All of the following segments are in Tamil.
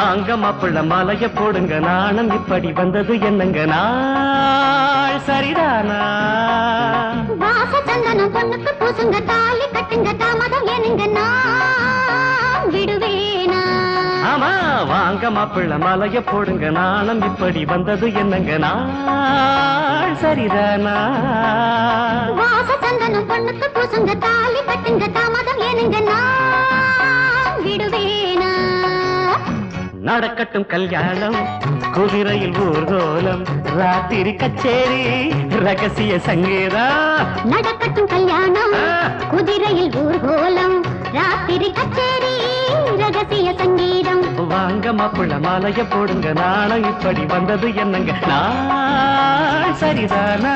வாங்க மாப்பிள்ள மாலைய போடுங்க நாணம் இப்படி வந்தது என்னங்க நாள் சரிதானா வாச சந்தனம் பொண்ணுக்கு பூசுங்க தாலி கட்டுங்க தாமதம் ஏனுங்க நான் விடுவேனா ஆமா வாங்க மாப்பிள்ள மாலைய போடுங்க நாணம் இப்படி வந்தது என்னங்க நாள் சரிதானா வாச சந்தனம் பொண்ணுக்கு பூசுங்க தாலி கட்டுங்க தாமதம் ஏனுங்க நான் விடுவேனா நடக்கட்டும் கல்யாணம் குதிரையில் ஊர்கோலம் ராத்திரி கச்சேரி ரகசிய சங்கீதா நடக்கட்டும் கல்யாணம் ஆ. குதிரையில் ஊர்கோலம் ராத்திரி கச்சேரி ரகசிய சங்கீதம் வாங்க மாப்பிள்ள மாலைய போடுங்க நாணம் இப்படி வந்தது என்னங்க நாள் சரிதானா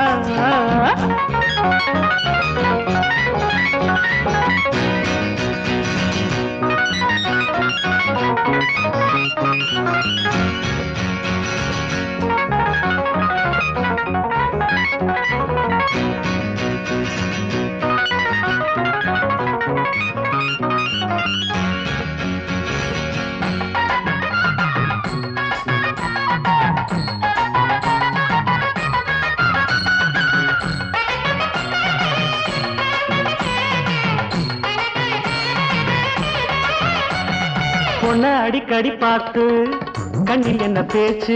பொண்ண அடிக்கடி பார்த்து கண்ணில் என்ன பேச்சு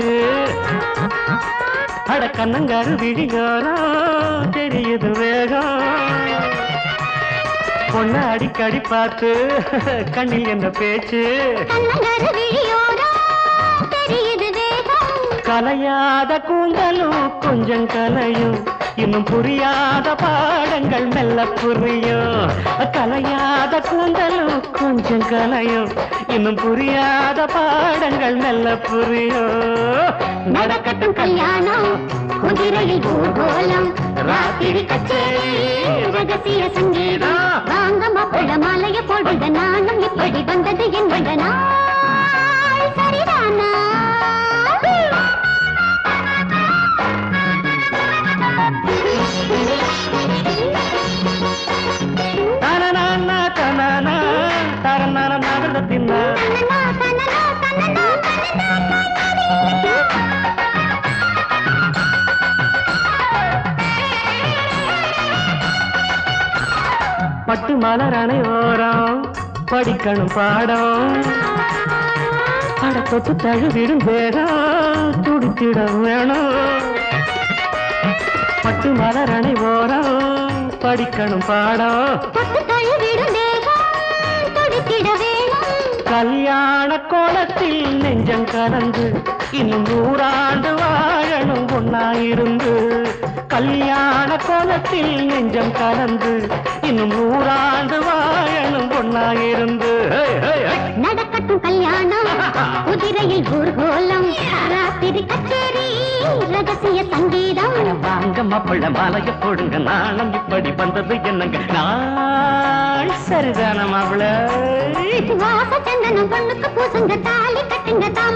அட கண்ணங்காரு விழியோரம் தெரியுது வேகம் பொண்ண அடிக்கடி பார்த்து கண்ணில் என்ன பேச்சு கண்ணங்கரு விழியோரம் தெரியுது வேகம் கலையாத கூந்தலும் கொஞ்சம் கலையும் இன்னும் புரியாத பாடங்கள் மெல்ல புரியும் கலையாத கூந்தலும் கொஞ்சம் கலையும் இன்னும் புரியாத பாடங்கள் மெல்ல புரியும் நடக்கட்டும் கல்யாணம் குதிரையில் ஊர்கோலம் ராத்திரி கச்சேரி ரகசிய சங்கீதம் வாங்க மாப்பிள்ள மாலைய போடுங்க நானும் இப்படி வந்தது என்பத நாள் சரிதானா தனநானா தனனா தரநான நகரத்தின்னா தன்னனா, தன்னனா, தன்னனா, தன்னனா, தன்னனா. பட்டு மலர் அனைவோரம் படிக்கணும் பாடம் அட தொட்டு தழுவிடும் வேகம் துடித்திட வேணும் பட்டு மலர் அனைவோரம் படிக்கணும் பாடம் தொட்டு தழுவிடும் தேகம் துடித்திட வேணும் கல்யாண கோலத்தில் நெஞ்சம் கலந்து இன்னும் நூறாண்டு வாழணும் ஒன்னாயிருந்து கல்யாண கோலத்தில் நெஞ்சம் கலந்து இன்னும் நூறாண்டு வாழணும் ஒன்னாயிருந்து ஹே, ஹே, ஹே. நடக்கட்டும் கல்யாணம் குதிரையில் ஊர்கோலம் ராத்திரி கச்சேரி ரகசிய சங்கீதம் வாங்க மாப்பிள்ள மாலைய போடுங்க நாணம் இப்படி வந்தது என்னங்க நாள் சரிதான மாப்பிள்ள வாச சந்தனம் பொண்ணுக்கு பூசுங்க தாலி கட்டுங்க தாம